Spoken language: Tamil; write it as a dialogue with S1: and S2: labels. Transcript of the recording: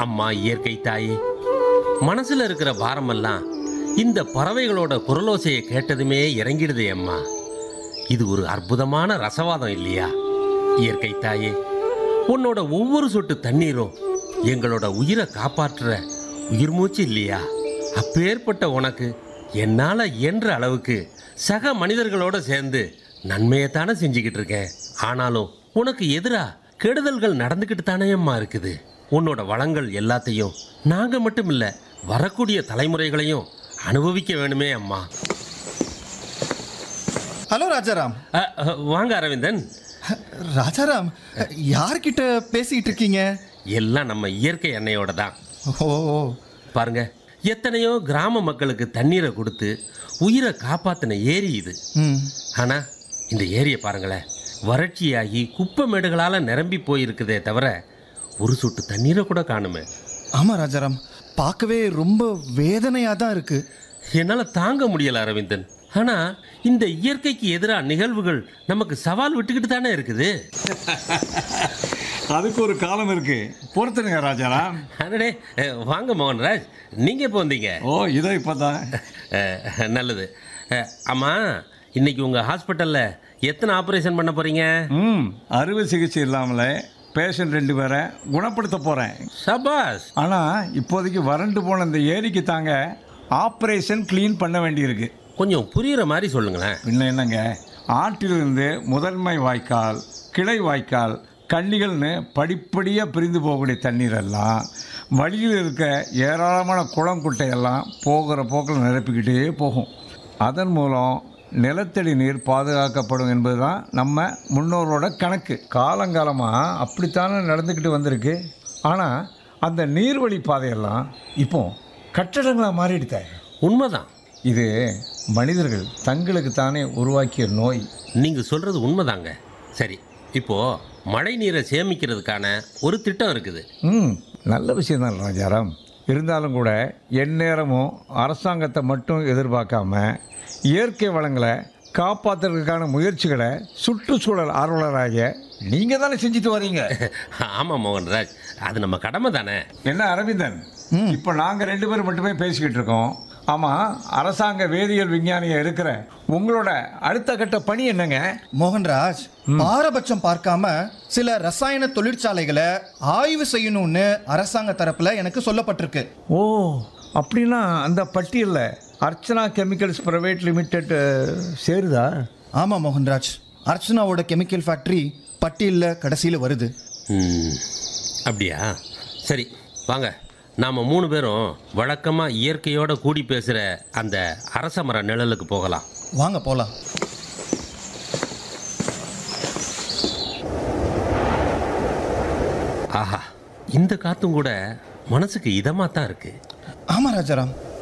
S1: அம்மா இயற்கை தாயே மனசுல இருக்கிற பாரமெல்லாம் இந்த பறவைகளோட குரலோசையை கேட்டதுமே இறங்கிடுதே அம்மா இது ஒரு அற்புதமான ரசவாதம் இல்லையா இயற்கை தாயே உன்னோட ஒவ்வொரு சொட்டு தண்ணீரும் எங்களோட உயிரை காப்பாற்றுற உயிர் மூச்சு இல்லையா அப்பேற்பட்ட உனக்கு என்னால இயன்ற அளவுக்கு சக மனிதர்களோட சேர்ந்து நன்மையைத்தானே செஞ்சுக்கிட்டு இருக்கேன் ஆனாலும் உனக்கு எதிரா கெடுதல்கள் நடந்துக்கிட்டு தானே அம்மா இருக்குது உன்னோட வளங்கள் எல்லாத்தையும் நாங்க மட்டும் இல்ல வரக்கூடிய தலைமுறைகளையும் அனுபவிக்க வேணுமே அம்மா
S2: ஹலோ ராஜாராம்
S1: அ, அ, வாங்க அரவிந்தன்
S2: ராஜாராம் யார்கிட்ட பேசிக்கிட்டு இருக்கீங்க
S1: எல்லாம் நம்ம இயற்கை எண்ணெயோட தான்
S2: ஓ ஓ.
S1: பாருங்க எத்தனையோ கிராம மக்களுக்கு தண்ணீரை கொடுத்து உயிரை காப்பாத்தின ஏரி இது
S2: ம்
S1: ஆனா இந்த ஏரியை பாருங்களேன் வறட்சியாகி குப்பை மேடுகளால நிரம்பி போயிருக்குதே தவிர ஒரு சொட்டு தண்ணீரை கூட காணுமே
S2: ஆமாம் ராஜாராம் பார்க்கவே ரொம்ப வேதனையாக தான் இருக்கு
S1: என்னால தாங்க முடியல அரவிந்தன் ஆனா இந்த இயற்கைக்கு எதிராக நிகழ்வுகள் நமக்கு சவால் விட்டுக்கிட்டு தானே இருக்குது
S3: அதுக்கு ஒரு காலம் இருக்கு பொறுத்துருங்க ராஜாராம்
S1: அடடே அஹ், வாங்க மோகன்ராஜ் நீங்க எப்போ வந்தீங்க
S3: ஓ இதோ இப்போதான்
S1: அஹ், நல்லது அஹ், ஆமா இன்னைக்கு உங்க ஹாஸ்பிட்டல்ல எத்தனை ஆபரேஷன் பண்ண போறீங்க
S3: ம் அறுவை சிகிச்சை இல்லாமலே பேஷண்ட் ரெண்டு பேரை குணப்படுத்த போகிறேன்
S1: சபாஸ்
S3: ஆனால் இப்போதைக்கு வறண்டு போன இந்த ஏரிக்கு தாங்க ஆப்ரேஷன் க்ளீன் பண்ண வேண்டியிருக்கு
S1: கொஞ்சம் புரியுற மாதிரி சொல்லுங்களேன்
S3: பின்ன என்னங்க ஆற்றிலிருந்து முதன்மை வாய்க்கால் கிளை வாய்க்கால் கன்னிகள்னு படிப்படியாக பிரிந்து போகக்கூடிய தண்ணீர் எல்லாம் வழியில் இருக்க ஏராளமான குளம் குட்டையெல்லாம் போகிற போக்கில் நிரப்பிக்கிட்டே போகும் அதன் மூலம் நிலத்தடி நீர் பாதுகாக்கப்படும் என்பது தான் நம்ம முன்னோரோட கணக்கு காலங்காலமாக அப்படித்தானே நடந்துக்கிட்டு வந்திருக்கு ஆனால் அந்த நீர்வழி பாதையெல்லாம் இப்போ கட்டடங்களாக மாறிடுதே
S1: உண்மைதான்
S3: இது மனிதர்கள் தங்களுக்கு தானே உருவாக்கிய நோய்
S1: நீங்க சொல்றது உண்மைதாங்க சரி இப்போ மழை நீரை சேமிக்கிறதுக்கான ஒரு திட்டம் இருக்குது
S3: ம் நல்ல விஷயம்தான் ராஜாராம் இருந்தாலும் கூட எந்நேரமும் அரசாங்கத்தை மட்டும் எதிர்பார்க்காம இயற்கை வளங்களை காப்பாற்றுறதுக்கான முயற்சிகளை சுற்றுச்சூழல் ஆர்வலராகிய நீங்கள் தானே செஞ்சுட்டு வரீங்க
S1: ஆமா மோகன்ராஜ் அது நம்ம கடமை தானே
S3: என்ன அரவிந்தன் இப்போ நாங்கள் ரெண்டு பேரும் மட்டுமே பேசிக்கிட்டு இருக்கோம் ஆமாம் அரசாங்க வேதியியல் விஞ்ஞானியா இருக்கிற உங்களோட அடுத்த கட்ட பணி என்னங்க
S2: மோகன்ராஜ் பாரபட்சம் பார்க்காம சில ரசாயன தொழிற்சாலைகளை ஆய்வு செய்யணும்னு அரசாங்க தரப்புல எனக்கு சொல்லப்பட்டிருக்கு
S3: ஓ அப்படின்னா அந்த பட்டியலில் அர்ச்சனா கெமிக்கல்ஸ் பிரைவேட் லிமிடெட் சேருதா
S2: ஆமாம் மோகன்ராஜ் அர்ச்சனாவோட கெமிக்கல் ஃபேக்டரி பட்டியலில் கடைசியில் வருது
S1: ம், அப்படியா சரி வாங்க நாம மூணு பேரும் வழக்கமா இயற்கையோட கூடி பேசுற அந்த அரச மர நிழலுக்கு போகலாம்
S2: வாங்க போகலாம்
S1: ஆஹா இந்த காத்தும் கூட மனசுக்கு இதமா தான் இருக்கு
S2: ஆமாம் ராஜாராம்